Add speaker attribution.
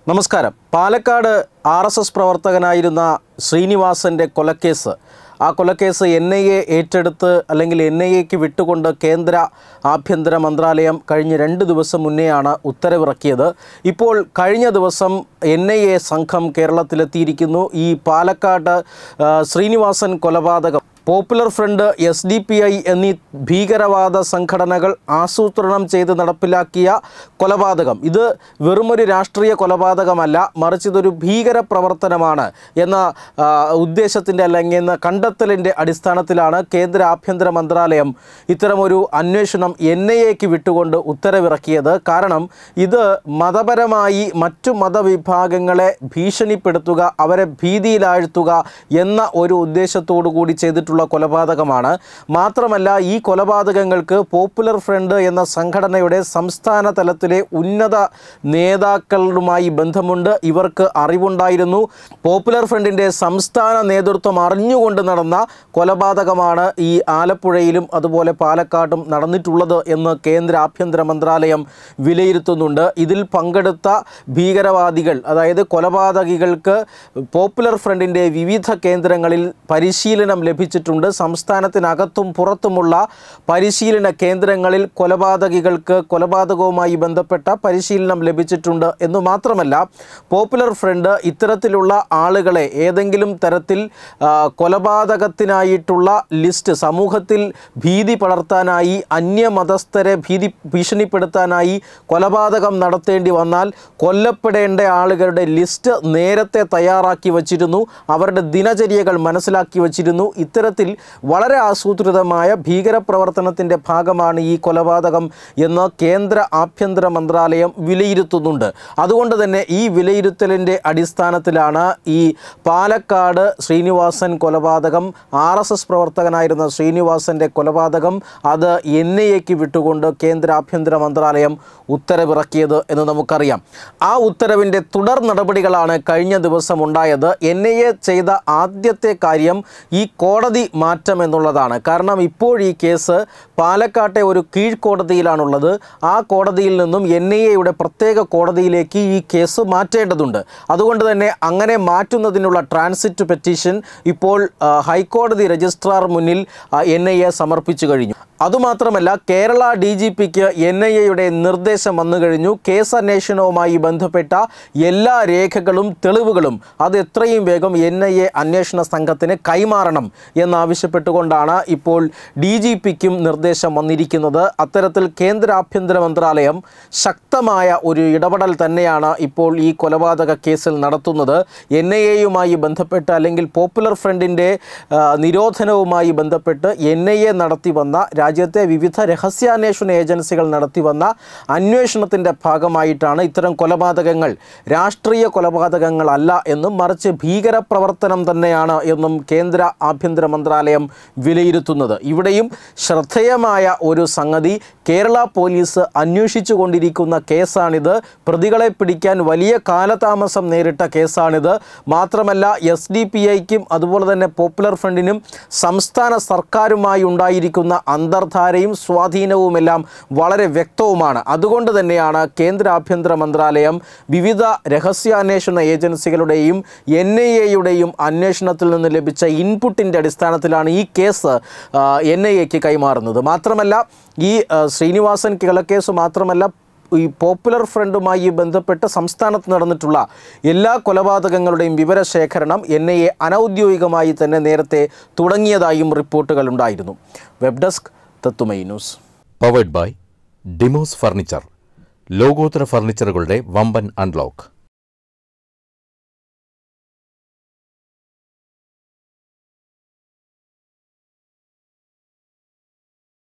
Speaker 1: നമസ്കാരം Palakkad R S S പ്രവർത്തകനായിരുന്ന ശ്രീനിവാസൻ്റെ കൊലക്കേസ് ആ കൊലക്കേസ് എൻ ഐ എ ഏറ്റെടുത്ത് അല്ലെങ്കിൽ എൻ ഐ എക്ക് വിട്ടുകൊണ്ട് കേന്ദ്ര ആഭ്യന്തര മന്ത്രാലയം കഴിഞ്ഞ രണ്ട് ദിവസം മുന്നെയാണ് ഉത്തരവിറക്കിയത് ഇപ്പോൾ കഴിഞ്ഞ ദിവസം എൻ ഐ എ സംഘം കേരളത്തിലെത്തിയിരിക്കുന്നു ഈ പാലക്കാട് ആ, ശ്രീനിവാസൻ കൊലപാതകം Popular Front S D P I എന്നീ ഭീകരവാദ സംഘടനകൾ ആസൂത്രണം ചെയ്ത് നടപ്പിലാക്കിയ കൊലപാതകം ഇത് വെറുമൊരു രാഷ്ട്രീയ കൊലപാതകമല്ല മറിച്ച് ഇതൊരു ഭീകര പ്രവർത്തനമാണ് എന്ന ആ, ഉദ്ദേശത്തിൻ്റെ അല്ലെങ്കിൽ എന്ന കണ്ടെത്തലിൻ്റെ അടിസ്ഥാനത്തിലാണ് കേന്ദ്ര ആഭ്യന്തര മന്ത്രാലയം ഇത്തരമൊരു അന്വേഷണം എൻ ഐ എക്ക് വിട്ടുകൊണ്ട് ഉത്തരവിറക്കിയത് കാരണം ഇത് മതപരമായി മറ്റു മതവിഭാഗങ്ങളെ ഭീഷണിപ്പെടുത്തുക അവരെ ഭീതിയിലാഴ്ത്തുക എന്ന ഒരു ഉദ്ദേശത്തോടു കൂടി ചെയ്തിട്ടുള്ള കൊലപാതകമാണ് മാത്രമല്ല ഈ കൊലപാതകങ്ങൾക്ക് പോപ്പുലർ ഫ്രണ്ട് എന്ന സംഘടനയുടെ സംസ്ഥാന തലത്തിലെ ഉന്നത നേതാക്കളുമായി ബന്ധമുണ്ട് ഇവർക്ക് അറിവുണ്ടായിരുന്നു പോപ്പുലർ ഫ്രണ്ടിൻ്റെ സംസ്ഥാന നേതൃത്വം അറിഞ്ഞുകൊണ്ട് നടന്ന കൊലപാതകമാണ് ഈ ആലപ്പുഴയിലും അതുപോലെ പാലക്കാടും നടന്നിട്ടുള്ളത് എന്ന് കേന്ദ്ര ആഭ്യന്തര മന്ത്രാലയം വിലയിരുത്തുന്നുണ്ട് ഇതിൽ പങ്കെടുത്ത ഭീകരവാദികൾ അതായത് കൊലപാതകികൾക്ക് പോപ്പുലർ ഫ്രണ്ടിൻ്റെ വിവിധ കേന്ദ്രങ്ങളിൽ പരിശീലനം ലഭിച്ചിട്ടുണ്ട് സംസ്ഥാനത്തിനകത്തും പുറത്തുമുള്ള പരിശീലന കേന്ദ്രങ്ങളിൽ കൊലപാതകികൾക്ക് കൊലപാതകവുമായി ബന്ധപ്പെട്ട പരിശീലനം ലഭിച്ചിട്ടുണ്ട് എന്നു മാത്രമല്ല പോപ്പുലർ ഫ്രണ്ട് ഇത്തരത്തിലുള്ള ആളുകളെ ഏതെങ്കിലും തരത്തിൽ ആ, കൊലപാതകത്തിനായിട്ടുള്ള ലിസ്റ്റ് സമൂഹത്തിൽ ഭീതി പടർത്താനായി അന്യമതസ്ഥരെ ഭീതി ഭീഷണിപ്പെടുത്താനായി കൊലപാതകം നടത്തേണ്ടി വന്നാൽ കൊല്ലപ്പെടേണ്ട ആളുകളുടെ ലിസ്റ്റ് നേരത്തെ തയ്യാറാക്കി വച്ചിരുന്നു അവരുടെ ദിനചര്യകൾ മനസ്സിലാക്കി വച്ചിരുന്നു ഇത്തരത്തിൽ വളരെ ആസൂത്രിതമായ ഭീകരപ്രവർത്തനത്തിൻ്റെ ഭാഗമാണ് ഈ കൊലപാതകം എന്ന് കേന്ദ്ര ആഭ്യന്തര മന്ത്രാലയം വിലയിരുത്തുന്നുണ്ട് അതുകൊണ്ട് തന്നെ ഈ വിലയിരുത്തലിൻ്റെ അടിസ്ഥാനത്തിലാണ് ഈ പാലക്കാട് ശ്രീനിവാസൻ കൊലപാതകം ആർ എസ് എസ് പ്രവർത്തകനായിരുന്ന ശ്രീനിവാസൻ്റെ കൊലപാതകം അത് എൻ ഐ എക്ക് വിട്ടുകൊണ്ട് കേന്ദ്ര ആഭ്യന്തര മന്ത്രാലയം ഉത്തരവിറക്കിയത് എന്ന് നമുക്കറിയാം ആ ഉത്തരവിൻ്റെ തുടർ നടപടികളാണ് കഴിഞ്ഞ ദിവസം ഉണ്ടായത് എൻ ഐ എ ചെയ്ത ആദ്യത്തെ കാര്യം ഈ കോടതി മാറ്റം എന്നുള്ളതാണ് കാരണം ഇപ്പോൾ ഈ കേസ് പാലക്കാട്ടെ ഒരു കീഴ്ക്കോടതിയിലാണുള്ളത് ആ കോടതിയിൽ നിന്നും എൻ ഐ എയുടെ പ്രത്യേക കോടതിയിലേക്ക് ഈ കേസ് മാറ്റേണ്ടതുണ്ട് അതുകൊണ്ട് തന്നെ അങ്ങനെ മാറ്റുന്നതിനുള്ള ട്രാൻസിറ്റ് പെറ്റീഷൻ ഇപ്പോൾ ആ, ഹൈക്കോടതി രജിസ്ട്രാർ മുന്നിൽ എൻ ഐ എ സമർപ്പിച്ചു കഴിഞ്ഞു അതുമാത്രമല്ല കേരള ഡി ജി പിക്ക് എൻ ഐ എയുടെ നിർദ്ദേശം വന്നു കഴിഞ്ഞു കേസ് അന്വേഷണവുമായി ബന്ധപ്പെട്ട എല്ലാ രേഖകളും തെളിവുകളും അത് എത്രയും വേഗം എൻ ഐ എ അന്വേഷണ സംഘത്തിന് കൈമാറണം എന്നാവശ്യപ്പെട്ടുകൊണ്ടാണ് ഇപ്പോൾ ഡി ജി പിക്കും നിർദ്ദേശം വന്നിരിക്കുന്നത് അത്തരത്തിൽ കേന്ദ്ര ആഭ്യന്തര മന്ത്രാലയം ശക്തമായ ഒരു ഇടപെടൽ തന്നെയാണ് ഇപ്പോൾ ഈ കൊലപാതക കേസിൽ നടത്തുന്നത് എൻ ഐ എയുമായി ബന്ധപ്പെട്ട് അല്ലെങ്കിൽ പോപ്പുലർ ഫ്രണ്ടിൻ്റെ ആ, നിരോധനവുമായി ബന്ധപ്പെട്ട് എൻ ഐ എ നടത്തി വന്ന രാജ്യത്തെ വിവിധ രഹസ്യാന്വേഷണ ഏജൻസികൾ നടത്തി വന്ന അന്വേഷണത്തിൻ്റെ ഭാഗമായിട്ടാണ് ഇത്തരം കൊലപാതകങ്ങൾ രാഷ്ട്രീയ കൊലപാതകങ്ങളല്ല എന്നും മറിച്ച് ഭീകരപ്രവർത്തനം തന്നെയാണ് എന്നും കേന്ദ്ര ആഭ്യന്തര മന്ത്രാലയം വിലയിരുത്തുന്നത് ഇവിടെയും ശ്രദ്ധേയമായ ഒരു സംഗതി കേരള പോലീസ് അന്വേഷിച്ചു കൊണ്ടിരിക്കുന്ന കേസാണിത് പ്രതികളെ പിടിക്കാൻ വലിയ കാലതാമസം നേരിട്ട കേസാണിത് മാത്രമല്ല എസ് ഡി പി ഐക്കും അതുപോലെ തന്നെ പോപ്പുലർ ഫ്രണ്ടിനും സംസ്ഥാന സർക്കാരുമായി ഉണ്ടായിരിക്കുന്ന അന്തർധാരയും സ്വാധീനവുമെല്ലാം വളരെ വ്യക്തവുമാണ് അതുകൊണ്ട് തന്നെയാണ് കേന്ദ്ര ആഭ്യന്തര മന്ത്രാലയം വിവിധ രഹസ്യാന്വേഷണ ഏജൻസികളുടെയും എൻ ഐ എയുടെയും അന്വേഷണത്തിൽ നിന്ന് ലഭിച്ച ഇൻപുട്ടിൻ്റെ അടിസ്ഥാനത്തിലാണ് ഈ കേസ് എൻ ഐ എക്ക് കൈമാറുന്നത് മാത്രമല്ല ഈ ആ, ശ്രീനിവാസൻ കിളക്കേസ് മാത്രമല്ല ഈ പോപ്പുലർ ഫ്രണ്ടുമായി ബന്ധപ്പെട്ട് സംസ്ഥാനത്ത് നടന്നിട്ടുള്ള എല്ലാ കൊലപാതകങ്ങളുടെയും വിവരശേഖരണം എൻ ഐ എ അനൗദ്യോഗികമായി തന്നെ നേരത്തെ തുടങ്ങിയതായും റിപ്പോർട്ടുകൾ ഉണ്ടായിരുന്നു web desk Tatwamayi news
Speaker 2: powered by Demos furniture ലോകോത്തര ഫർണിച്ചറുകളുടെ വമ്പൻ അൺലോക്ക്